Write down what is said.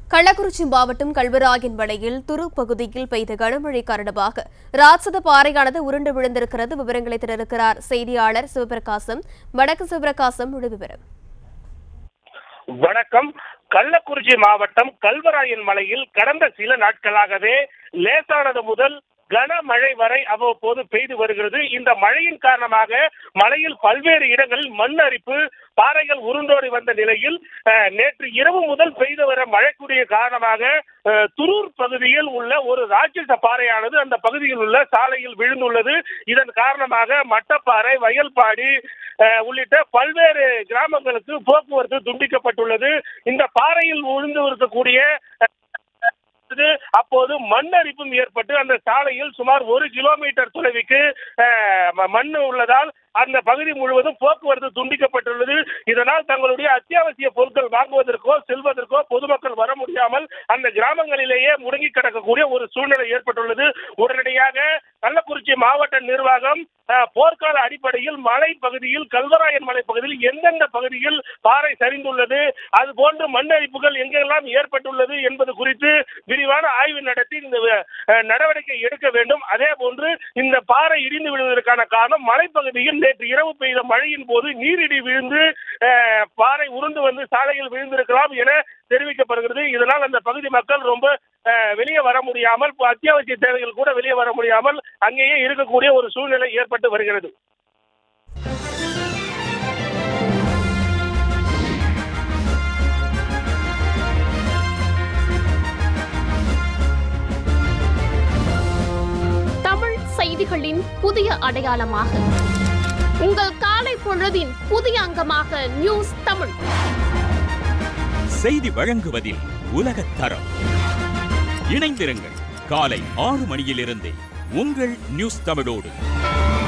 கள்ளக்குறிச்சி மாவட்டம் கல்வராயன் மலையில் துரு பகுதியில் பெய்த கனமழை காரணமாக ராட்சத பாறையானது உருண்டு விழுந்திருக்கிறது விவரங்களை தந்திருக்கிறார் செய்தியாளர் சிவபிரகாசம் வடக்கு சிவபிரகாசம் முழு விவரம் வணக்கம் கள்ளக்குறிச்சி மாவட்டம் கல்வராயன் மலையில் கடந்த சில நாட்களாகவே லேசானது முதல் கனமழை வரை அவ்வப்போது பெய்து வருகிறது இந்த மழையின் காரணமாக மலையில் பல்வேறு இடங்களில் மண் அரிப்பு பாறைகள் உருண்டோடி வந்த நிலையில் அஹ், நேற்று இரவு முதல் பெய்து வர மழைக்குடைய காரணமாக அஹ், துரூர் பகுதியில் உள்ள ஒரு ராட்சச பாறையானது அந்த பகுதியில் உள்ள சாலையில் விழுந்துள்ளது இதன் காரணமாக மட்டப்பாறை வயல்பாடி அஹ், உள்ளிட்ட பல்வேறு கிராமங்களுக்கு போக்குவரத்து துண்டிக்கப்பட்டுள்ளது இந்த பாறையில் விழுந்து இருக்கக்கூடிய இது அப்போது மண் அரிப்பும் ஏற்பட்டு அந்த சாலையில் சுமார் ஒரு கிலோமீட்டர் தொலைவுக்கு அஹ், ம- மண் உள்ளதால் அந்த பகுதி முழுவதும் போக்குவரத்து துண்டிக்கப்பட்டுள்ளது இதனால் தங்களுடைய அத்தியாவசிய பொருட்கள் வாங்குவதற்கோ செல்வதற்கோ பொதுமக்கள் வர முடியாமல் அந்த கிராமங்களிலேயே முடங்கி கிடக்கக்கூடிய ஒரு சூழ்நிலை ஏற்பட்டுள்ளது உடனடியாக கள்ளக்குறிச்சி மாவட்ட நிர்வாகம் அஹ், போர்க்கால அடிப்படையில் மலை பகுதியில் கல்வராயன் மலை பகுதியில் எந்தெந்த பகுதியில் பாறை சரிந்துள்ளது அது போன்று மண் அரிப்புகள் எங்கெல்லாம் ஏற்பட்டுள்ளது என்பது குறித்து விரிவான ஆய்வு நடத்தி இந்த அஹ், நடவடிக்கை எடுக்க வேண்டும் அதே போன்று இந்த பாறை இடிந்து விழுவதற்கான காரணம் மலைப்பகுதியில் நேற்று இரவு பெய்த மழையின் போது நீரிடி விழுந்து அஹ், பாறை உருண்டு வந்து சாலையில் விழுந்திருக்கலாம் என தெரிவிக்கப்படுகிறது இதனால் அந்த பகுதி மக்கள் ரொம்ப அஹ், வெளியே வர முடியாமல் இப்ப அத்தியாவசிய தேவைகள் கூட வெளியே வர முடியாமல் அங்கேயே இருக்கக்கூடிய ஒரு சூழ்நிலை ஏற்பட்டு வருகிறது தமிழ் செய்திகளின் புதிய அடையாளமாக உங்கள் காலை பொழுதின் புதிய அங்கமாக நியூஸ் தமிழ் செய்தி வழங்குவதில் உலகத் தரம் இணைந்திருங்கள் காலை ஆறு மணியிலிருந்தே உங்கள் நியூஸ் தமிழோடு